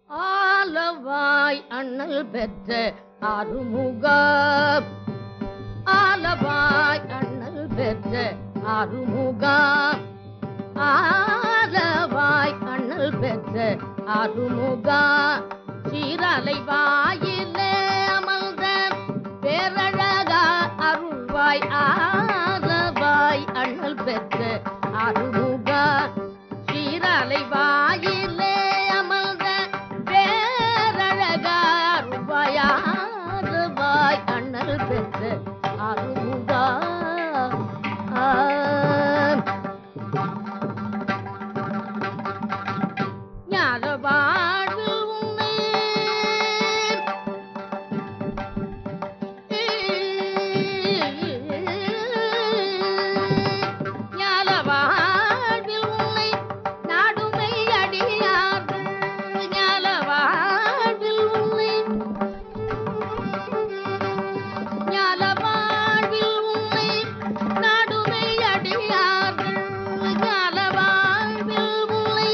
ஆலவாய் அண்ணல் பெற்ற அருமுக ஆலவாய் அண்ணல் பெற்ற அருமுக ஆலவாய் அண்ணல் பெற்ற அருமுக சீரலை வாயிலே அமர்ந்த பேரழகா அருள்வாய் ஆலவாய் அண்ணல் பெற்ற அருமுக சீரலை வாயிலே அமர்ந்த பேரழகா அருள்வாய் ஆலவாய் அண்ணல் பெற்ற அருமுக ஆ ஞான வாழ்வு உன்னை ஞான வாழ்வில் உன்னை நாடுமை அடியார்கள் ஞான வாழ்வில் உன்னை ஞான வாழ்வில் உன்னை நாடுமை அடியார்கள் ஞான வாழ்வில் உன்னை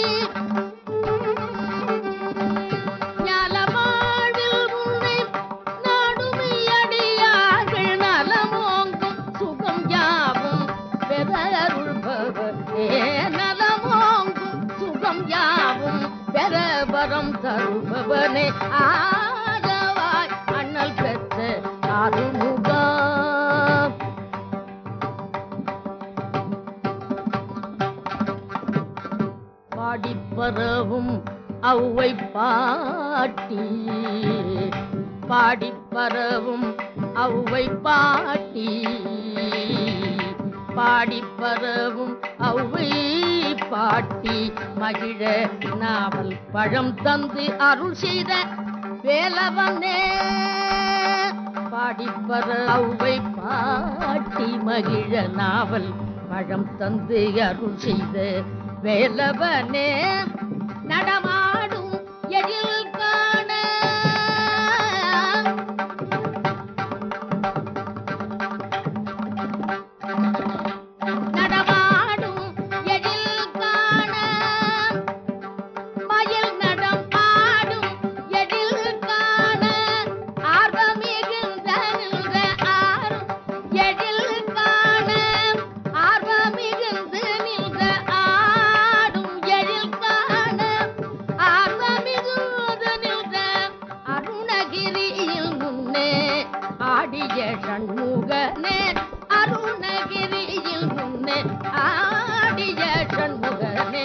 ஞான வாழ்வில் உன்னை நாடுமை அடியார்கள் நலமோங்கும் சுகம் யாவும் பெறருள்பவனே நலமோங்கும் சுகம் யாவும் பெறவரம் தருபவனே ஆதவாய் அண்ணல் பெற்ற அருமுகம் பாடிப்பரவும் அவ்வை பாட்டி பாடிப்பரவும் அவ்வை பாட்டி பாடிப்பரவும் அவ்வை பாட்டி மகிழ நாவல் பழம் தந்து அருள் செய்த வேலவனே பாடிப்பர அவ்வை பாட்டி மகிழ நாவல் பழம் தந்து அருள் செய்த வேலவனே நடமாடும் எழில் காண நடமாடும் எழில் காண மயில் நடம் ஆடும் எழில் காண ஆர்வம் மிகுந்த நின்ற ஆறும் எழில் காண ஆர்வம் மிகுந்து நின்ற ஆடும் எழில் காண ஆர்வம் மிகுந்து நின்ற அருணகிரியில் முன்னே ஆடிய சண்முகனே அருணகிரியில் முன்னே ஆடிய சண்முகனே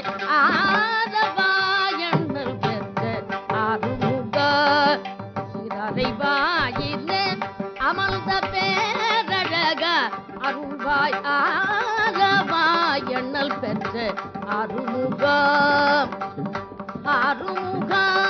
ஆதவாயண்ணல் பெற்ற அருமுக சிறலை வாயிலே அமர்ந்த பேரழக அருள்வாய் ஆதவாயண்ணல் பெற்ற அருமுக அருமுக